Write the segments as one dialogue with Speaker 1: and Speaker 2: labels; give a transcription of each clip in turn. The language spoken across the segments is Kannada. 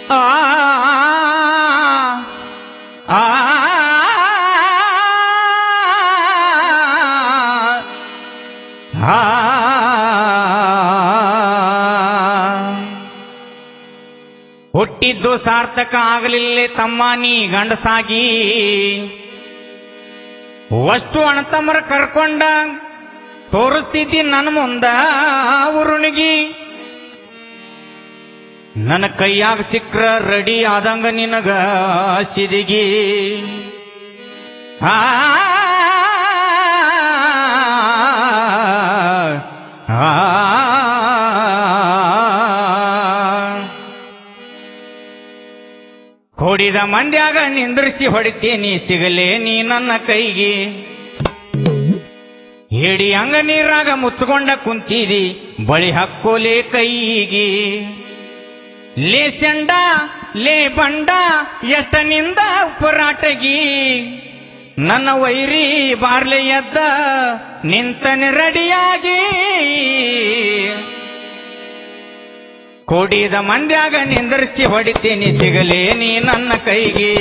Speaker 1: ಆ ಆ ಹುಟ್ಟಿದ್ದು ಸಾರ್ಥಕ ಆಗಲಿಲ್ಲ ತಮ್ಮ ನೀ ಗಂಡಸಾಗಿ ಅಷ್ಟು ಅಣತಮ್ಮರ ಕರ್ಕೊಂಡ ತೋರಿಸ್ತಿದ್ದಿ ನನ್ನ ಮುಂದ ಉರುಣಿಗಿ ನನ್ನ ಕೈಯಾಗ ಸಿಕ್ರ ರೆಡಿ ಆದಂಗ ನಿನಗ ಸಿದಿಗಿ ಆ ಆ ಹೊಡಿದ ಮಂದ್ಯಾಗ ನಿಂದ್ರಿಸಿ ಹೊಡಿತೀನಿ ಸಿಗಲೇ ನೀ ನನ್ನ ಕೈಗೆ ಹೇಡಿ ಅಂಗ ನೀರಾಗ ಮುಚ್ಕೊಂಡ ಕುಂತಿದಿ ಬಳಿ ಹಕ್ಕೋಲೆ ಕೈಗೆ ಲೇ ಸೆಂಡ ಲೇ ಬಂಡ ಎಷ್ಟ ನಿಂದ ಉಪರಾಟಗಿ ನನ್ನ ವೈರಿ ಬಾರ್ಲೆ ಎದ್ದ ನಿಂತನೆ ರೆಡಿಯಾಗಿ ಕೊಡಿದ ಮಂದ್ಯಾಗ ನಿಂದರ್ಸಿ ಹೊಡಿತೀನಿ ಸಿಗಲೇ ನೀ ನನ್ನ ಕೈಗೆ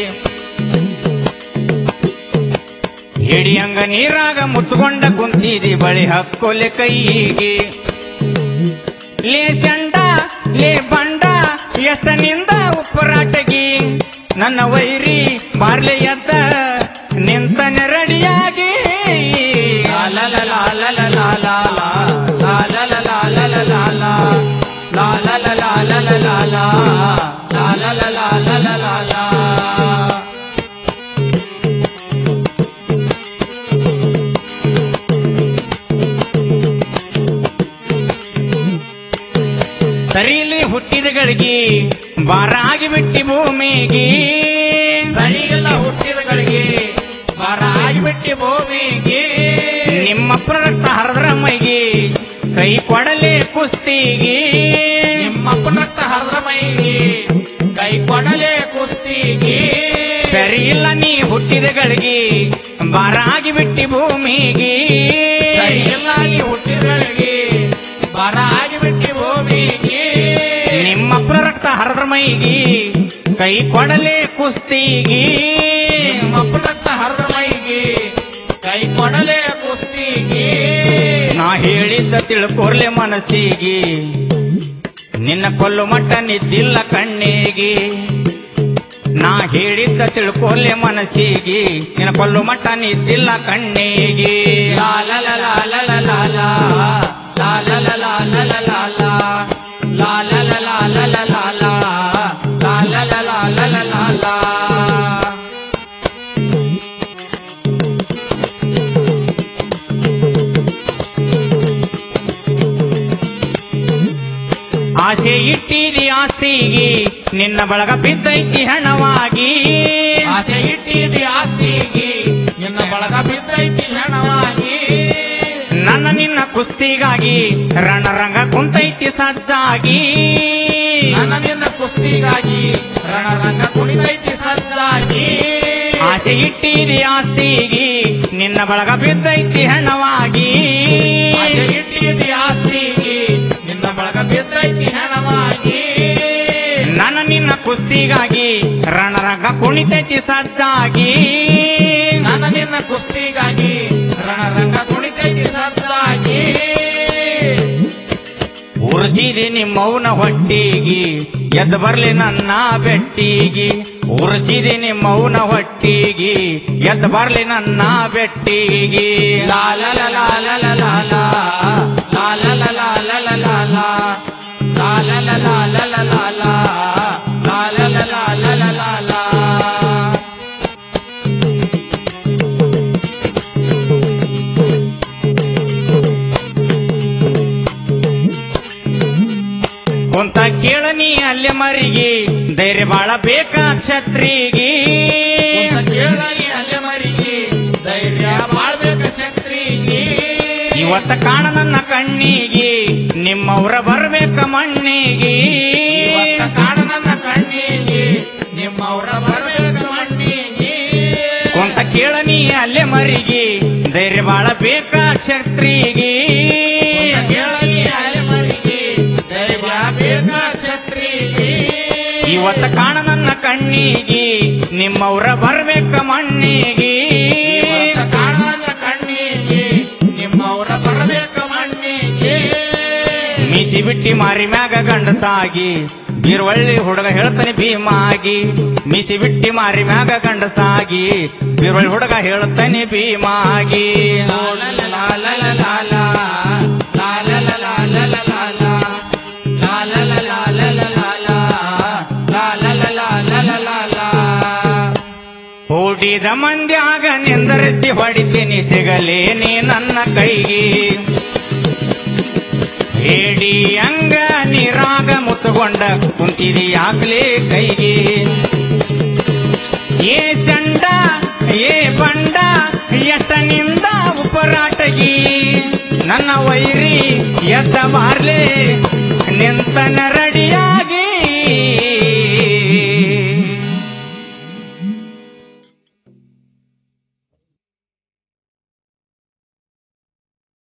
Speaker 1: ಹಿಡಿಯಂಗ ನೀರಾಗ ಮುತ್ಕೊಂಡ ಕುಂತಿದಿ ಬಳಿ ಹಕ್ಕೊಲೆ ಕೈಗೆ ಲೇ ಚಂಡ ಲೇ ಬಂಡ ಎಷ್ಟ ನಿಂದ ಉಪ್ಪರಾಟಗಿ ನನ್ನ ವೈರಿ ಬಾರ್ಲೆ ಎದ್ದ ನಿಂತನೆ ರೆಡಿಯಾಗಿ ಲ ಲ ಲ ಲ ಲ ಲ ಲ ಲ ಲ ಲ ಲ ಲ ಲ ಲ ಲ ಲ. La la la la la la la la La la la la la la la la ಸರಿಲಿ ಹುಟ್ಟಿದಗಳಿಗೆ ಬಾರಾಗಿ ಬಿಟ್ಟಿ ಭೂಮಿಗೆ
Speaker 2: ಸರಿಯಿಲ್ಲ ಹುಟ್ಟಿದಗಳಿಗೆ ಬರಾಗಿ ಬಿಟ್ಟಿ ಭೂಮಿಗೆ
Speaker 1: ನಿಮ್ಮ ಪ್ರರಕ್ತ ಹರದ್ರ ಮೈಗೆ ಕೈ ಕೊಡಲೆ ಕುಸ್ತಿಗೆ
Speaker 2: ನಿಮ್ಮಪ್ಪನ ರಕ್ತ ಹರಿದ್ರ ಮೈಗೆ ಕೈ ಕೊಡಲೆ ಕುಸ್ತಿಗೆ
Speaker 1: ಸರಿ ಇಲ್ಲ ನೀ ಹುಟ್ಟಿದಗಳಿಗೆ ಬಾರಾಗಿ ಬಿಟ್ಟಿ ಭೂಮಿಗೆ
Speaker 2: ಸರಿಯಿಲ್ಲ ಈ ಹುಟ್ಟಿದಗಳಿಗೆ ಬರಾಗಿ ಬಿಟ್ಟಿ ಭೂಮಿಗೆ
Speaker 1: ನಿಮ್ಮ ಪ್ರರಕ್ತ ಹರದ್ರ ಮೈಗೆ ಕೈ ಕೊಡಲೆ ಕುಸ್ತಿಗೆ
Speaker 2: ನಿಮ್ಮಪ್ಪನ ರಕ್ತ ಹರಿದ್ರ ಮೈಗೆ ಕೈ ಕೊಡಲೆ ಕುಸ್ತಿಗೆ
Speaker 1: ನಾ ಹೇಳಿದ್ದ ತಿಳ್ಕೊರ್ಲೆ ಮನಸ್ಸಿಗೆ ನಿನ್ನ ಕೊಲ್ಲು ಮಟ್ಟ ನಿದ್ದಿಲ್ಲ ಕಣ್ಣಿಗೆ ನಾ ಹೇಳಿದ್ದ ತಿಳ್ಕೊರ್ಲೆ ಮನಸ್ಸಿಗೆ ನಿನ್ನ ಕೊಲ್ಲು ಮಟ್ಟ ನಿದ್ದಿಲ್ಲ ಕಣ್ಣಿಗೆ
Speaker 2: ಲಾ ಲಾ ಲಾ ಲಾ ಲಾ ಲಾ ಲಾ ಲಾ. ಲಾ ಲಾ ಲಾ ಲಾ ಲಾ ಲಾ ಲಾ ಲಾ. ಲಾ ಲಾ ಲಾ ಲಾ ಲಾ ಲಾ ಲಾ ಲಾ. ಲಾ ಲಾ ಲಾ ಲಾ ಲಾ ಲಾ ಲಾ ಲಾ.
Speaker 1: ಆಸೆ ಇಟ್ಟಿದಿ ಆಸ್ತಿಗೆ ನಿನ್ನ ಬಳಗ ಬಿದ್ದೈತಿ ಹಣವಾಗಿ
Speaker 2: ಆಸೆ ಇಟ್ಟಿದಿ ಆಸ್ತಿಗೆ ನಿನ್ನ ಬಳಗ ಬಿದ್ದೈತಿ ಹೆಣವಾಗಿ
Speaker 1: ನನ್ನ ನಿನ್ನ ಕುಸ್ತಿಗಾಗಿ ರಣರಂಗ ಕುಂತೈತಿ ಸಜ್ಜಾಗಿ
Speaker 2: ನನ್ನ ನಿನ್ನ ಕುಸ್ತಿಗಾಗಿ ರಣರಂಗ ಕುಣಿತೈತಿ ಸಜ್ಜಾಗಿ
Speaker 1: ಆಸೆ ಇಟ್ಟಿದಿ ಆಸ್ತಿಗೆ ನಿನ್ನ ಬಳಗ ಬಿದ್ದೈತಿ ಹಣವಾಗಿ
Speaker 2: ಆಸೆ ಇಟ್ಟಿದಿ ಆಸ್ತಿಗೆ ನಿನ್ನ ಬಳಗ ಬಿದ್ದೈತಿ ಹೆಣವಾಗಿ
Speaker 1: ನನ್ನ ನಿನ್ನ ಕುಸ್ತಿಗಾಗಿ ರಣರಂಗ ಕುಣಿತೈತಿ ಸಜ್ಜಾಗಿ
Speaker 2: ನನ್ನ ನಿನ್ನ ಕುಸ್ತಿಗಾಗಿ ರಣರಂಗ ಕುಣಿತೈತಿ ಸದ್ದಾಗಿ
Speaker 1: ಉರ್ಸಿದೆ ನಿಮ್ಮವನ ಹೊಟ್ಟಿಗೆ ಎದ್ದು ಬರ್ಲಿ ನನ್ನ ಬೆಟ್ಟಿಗೆ ಉರ್ಸಿದೆ ನಿಮ್ಮವನ ಹೊಟ್ಟಿಗೆ ಎದ್ದು ಬರ್ಲಿ ನನ್ನ ಬೆಟ್ಟಿಗೆ
Speaker 2: ಲಾ ಲಾ ಲಾ ಲಾ ಲಾ ಲಾ ಲಾ ಲಾ. ಲಾ ಲಾ ಲಾ ಲಾ ಲಾ ಲಾ ಲಾ ಲಾ. ಲಾ ಲಾ ಲಾ ಲಾ ಲಾ ಲಾ ಲಾ ಲಾ. ಲಾ ಲಾ ಲಾ ಲಾ ಲಾ ಲಾ ಲಾ ಲಾ.
Speaker 1: ಕುಂತ ಕೇಳನಿ ಅಲ್ಲೇ ಮರಿಗೆ ಧೈರ್ಯ ಬಾಳ ಬೇಕಾ ಕ್ಷತ್ರಿಗೆ
Speaker 2: ಕುಂತ ಕೇಳಲಿ ಅಲೆ ಮರಿಗೆ ಧೈರ್ಯ ಬಾಳ್ಬೇಕ ಶಕ್ತಿಗೆ
Speaker 1: ಇವತ್ತ ಕಾಣ ನನ್ನ ಕಣ್ಣಿಗೆ ನಿಮ್ಮವ್ರ ಬರ್ಬೇಕ ಮಣ್ಣಿಗೆ
Speaker 2: ಇವತ್ತ ಕಾಣ ನನ್ನ ಕಣ್ಣಿಗೆ ನಿಮ್ಮವರ ಬರಬೇಕ ಮಣ್ಣಿಗೆ
Speaker 1: ಕುಂತ ಕೇಳನಿ ಅಲ್ಲೇ ಮರಿಗೆ ಧೈರ್ಯ ಬಾಳ ಬೇಕಾ ಕ್ಷತ್ರಿಗೆ
Speaker 2: ಕೇಳಲಿ ಅಲೆ ಮರಿಗೆ ಧೈರ್ಯ ಬೇಕ ಶತ್ರಿಗೆ
Speaker 1: ಇವತ್ತ ಕಾಣ ನನ್ನ ಕಣ್ಣಿಗೆ ನಿಮ್ಮವ್ರ ಬರ್ಬೇಕ ಮಣ್ಣಿಗೆ
Speaker 2: ಇವತ್ತ ಕಾಣದ ಕಣ್ಣಿಗೆ ನಿಮ್ಮವರ ಬರಬೇಕ ಮಣ್ಣಿಗೆ
Speaker 1: ಮೀಸಿ ಬಿಟ್ಟಿ ಮಾರಿ ಮ್ಯಾಗ ಗಂಡಸಾಗಿ ಬೀರ್ವಳ್ಳಿ ಹುಡುಗ ಹೇಳ್ತಾನೆ ಭೀಮಾಗಿ ಮೀಸಿ ಬಿಟ್ಟಿ ಮಾರಿ ಮ್ಯಾಗ ಗಂಡಸಾಗಿ ಬೀರ್ವಳ್ಳಿ ಹುಡುಗ ಹೇಳ್ತಾನೆ ಭೀಮಾಗಿ ಹೂಡಿದ ಮಂದ್ಯಾಗ ನಿಂದರಿಸಿ ಹೊಡಿತೀನಿ ಸಿಗಲೇನಿ ನನ್ನ ಕೈಗೆ ಹೇಡಿ ಅಂಗ ನೀರಾಗ ಮುತ್ತುಕೊಂಡ ಕುಂತಿದಿ ಯಾಕ್ಲೇ ಕೈಗೆ ಏ ಚಂಡ ಏ ಬಂಡ ಎತ್ತನಿಂದ ಉಪರಾಟಗಿ ನನ್ನ ವೈರಿ ಎದ್ದ ಮಾರ್ಲೆ ನಿಂತನ ರಡಿಯ